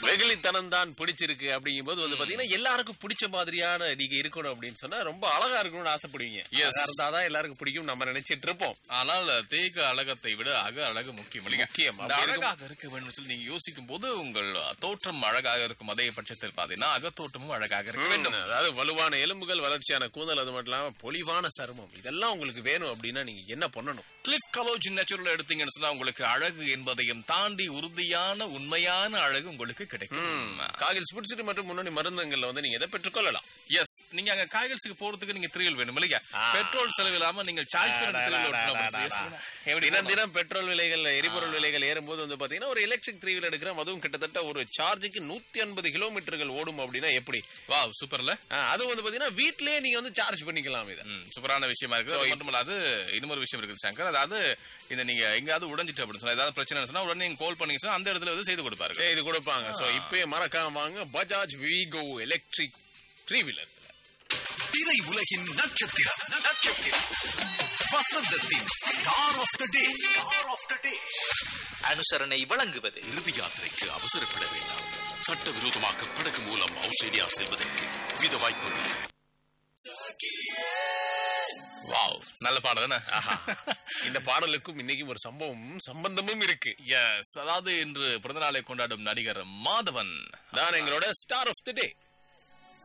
வெகுளித்தனம் தான் பிடிச்சிருக்கு அப்படிங்கும்போது வந்து பாத்தீங்கன்னா எல்லாருக்கும் பிடிச்ச மாதிரியான நீங்க இருக்கணும் அப்படின்னு சொன்னா ரொம்ப அழகா இருக்கணும்னு ஆசைப்படுவீங்க Yes. அழகா இருந்தாதான் எல்லாருக்கும் பிடிக்கும் நம்ம நினைச்சிட்டு இருப்போம் ஆனால் தேக அழகத்தை விட அக அழகு முக்கியம் இல்லையா? முக்கியம். இந்த அப்படி இருக்கும். அழகாக இருக்க வேண்டும் சொல்லி நீங்க யோசிக்கும் போது உங்கள் தோற்றம் அழகாக இருக்கும் அதே பட்சத்தில் பாத்தீங்கன்னா அகத்தோற்றமும் அழகாக இருக்க வேண்டும் அதாவது வலுவான எலும்புகள் வளர்ச்சியான கூந்தல் அது மட்டும் இல்லாம பொலிவான சருமம் இதெல்லாம் உங்களுக்கு வேணும் அப்படின்னா நீங்க என்ன பண்ணணும் கிளிஃப் கலோஜின் நேச்சுரல் எடுத்தீங்கன்னு சொன்னா உங்களுக்கு அழகு என்பதையும் தாண்டி உறுதியான உண்மையான அழகு உங்களுக்கு கிடைக்கும் காகில் ஸ்புட்சிட்டி மற்றும் முன்னணி மருந்துங்கள்ல வந்து நீங்க எதை பெற்றுக்கொள்ளலாம் எஸ் நீங்க அங்க காய்கல்ஸுக்கு போறதுக்கு நீங்க த்ரீல் வேணும் இல்லையா பெட்ரோல் செலவு இல்லாம நீங்க சார்ஜ் பண்ணி த்ரீல் ஓட்டணும் அப்படின்னு சொல்லி yes, எப்படி தினம் தினம் பெட்ரோல் விலைகள் எரிபொருள் விலைகள் ஏறும்போது வந்து பாத்தீங்கன்னா ஒரு எலக்ட்ரிக் த்ரீ வீலர் எடுக்கிறோம் அதுவும் கிட்டத்தட்ட ஒரு சார்ஜுக்கு நூத்தி ஐம்பது கிலோமீட்டர்கள் ஓடும் அப்படின்னா எப்படி வா சூப்பர்ல ஆ, அதுவும் வந்து பாத்தீங்கன்னா வீட்லயே நீங்க வந்து சார்ஜ் பண்ணிக்கலாம் இதை ம், சூப்பரான விஷயமா இருக்கு அது மட்டும் இல்லாது இன்னொரு விஷயம் இருக்குது சங்கர் அதாவது இந்த நீங்க எங்கயாவது உடைஞ்சிட்டு அப்படின்னு சொன்னா ஏதாவது பிரச்சனை சொன்னா உடனே நீங்க கால் பண்ணீங்க சொன்னா அந்த இடத்துல வந்து செய்து கொடுப்பாரு செய்து கொடுப்பாங்க சோ இப்பயே மறக்காம வாங்க பஜாஜ் வீகோ எலக்ட்ரிக் த்ரீ வீலர் திரை உலகின் நட்சத்திரம் நட்சத்திரம் வசந்தத்தின் star of the day star of the day அனுசரணை வழங்குவது இறுதி யாத்திரைக்கு அவசரப்பட வேண்டாம் சட்டவிரோதமாக படகு மூலம் ஆஸ்திரேலியா செல்வதற்கு வித வாய்ப்புள்ளது வாவ் நல்ல பாடம் தானே இந்த பாடலுக்கும் இன்னைக்கும் ஒரு சம்பவம் சம்பந்தமும் இருக்கு எஸ் அதாவது இன்று பிறந்தநாளை கொண்டாடும் நடிகர் மாதவன் தான் எங்களோட ஸ்டார் ஆஃப் தி டே